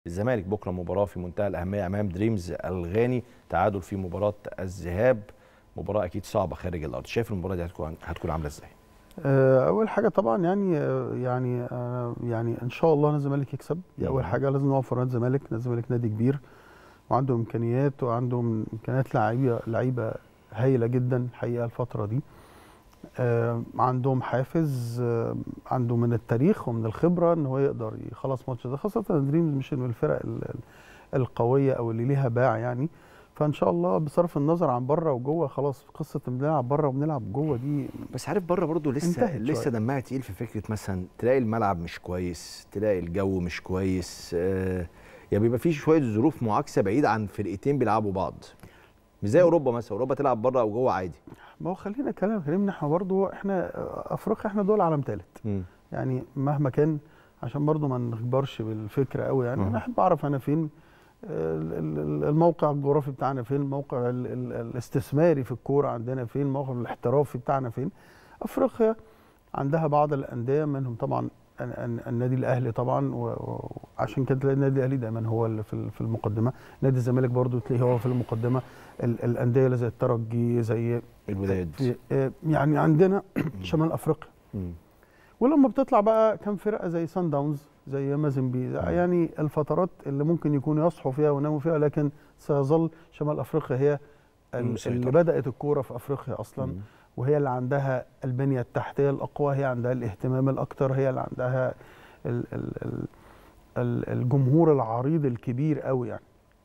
الزمالك بكره مباراه في منتهى الاهميه امام دريمز الغاني تعادل في مباراه الذهاب مباراه اكيد صعبه خارج الارض شايف المباراه دي هتكون هتكون عامله ازاي آه، اول حاجه طبعا يعني آه، يعني آه، يعني ان شاء الله نادي الزمالك يكسب دي اول مم. حاجه لازم نوفر نادي الزمالك نادي الزمالك نادي كبير وعنده امكانيات وعنده امكانيات لعيبه لعيبه هايله جدا الحقيقه الفتره دي آه، عندهم حافز آه، عنده من التاريخ ومن الخبره ان هو يقدر يخلص ماتش ده خاصه دريمز مش من الفرق ال- ال- القويه او اللي ليها باع يعني فان شاء الله بصرف النظر عن بره وجوه خلاص قصه إن بنلعب بره وبنلعب جوه دي بس عارف بره برضو لسه انتهت لسه شوية. دمها تقيل في فكره مثلا تلاقي الملعب مش كويس تلاقي الجو مش كويس آه يعني بيبقى في شويه ظروف معاكسه بعيد عن فرقتين بيلعبوا بعض مش زي اوروبا مثلا اوروبا تلعب بره او جوه عادي ما هو خلينا كلام كلامنا احنا برضو احنا افريقيا احنا دول عالم ثالث مم. يعني مهما كان عشان برضو ما نكبرش بالفكره قوي يعني مم. انا احب اعرف انا فين ال- ال- الموقع الجغرافي بتاعنا فين الموقع ال- ال- الاستثماري في الكوره عندنا فين الموقع الاحترافي بتاعنا فين افريقيا عندها بعض الانديه منهم طبعا ال- ال- النادي الاهلي طبعا و- و- وعشان كده تلاقي النادي الاهلي دايما هو اللي في ال- في المقدمه نادي الزمالك برضو تلاقيه هو في المقدمه ال- الانديه اللي زي الترجي زي الوداد في آه، يعني عندنا شمال افريقيا مم. ولما بتطلع بقى كم فرقه زي سان داونز زي مازنبي يعني الفترات اللي ممكن يكونوا يصحوا فيها ويناموا فيها لكن سيظل شمال افريقيا هي ال- المسيطرة. اللي بدات الكوره في افريقيا اصلا مم. وهي اللي عندها البنيه التحتيه الاقوى هي عندها الاهتمام الاكثر هي اللي عندها ال ال ال ال الجمهور العريض الكبير قوي يعني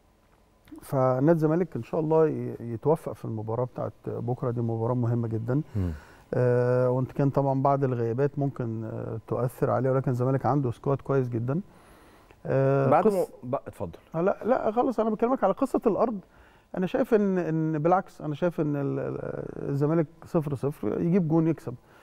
فنادي الزمالك ان شاء الله ي- يتوفق في المباراه بتاعت بكره دي مباراه مهمه جدا مم. آه وانت كان طبعا بعض الغيابات ممكن آه تؤثر عليه ولكن الزمالك عنده سكواد كويس جدا آه بعد قص- ما بقى اتفضل آه، لا لا خالص انا بكلمك على قصه الارض انا شايف ان ان بالعكس انا شايف ان ال- ال- الزمالك صفر صفر يجيب جون يكسب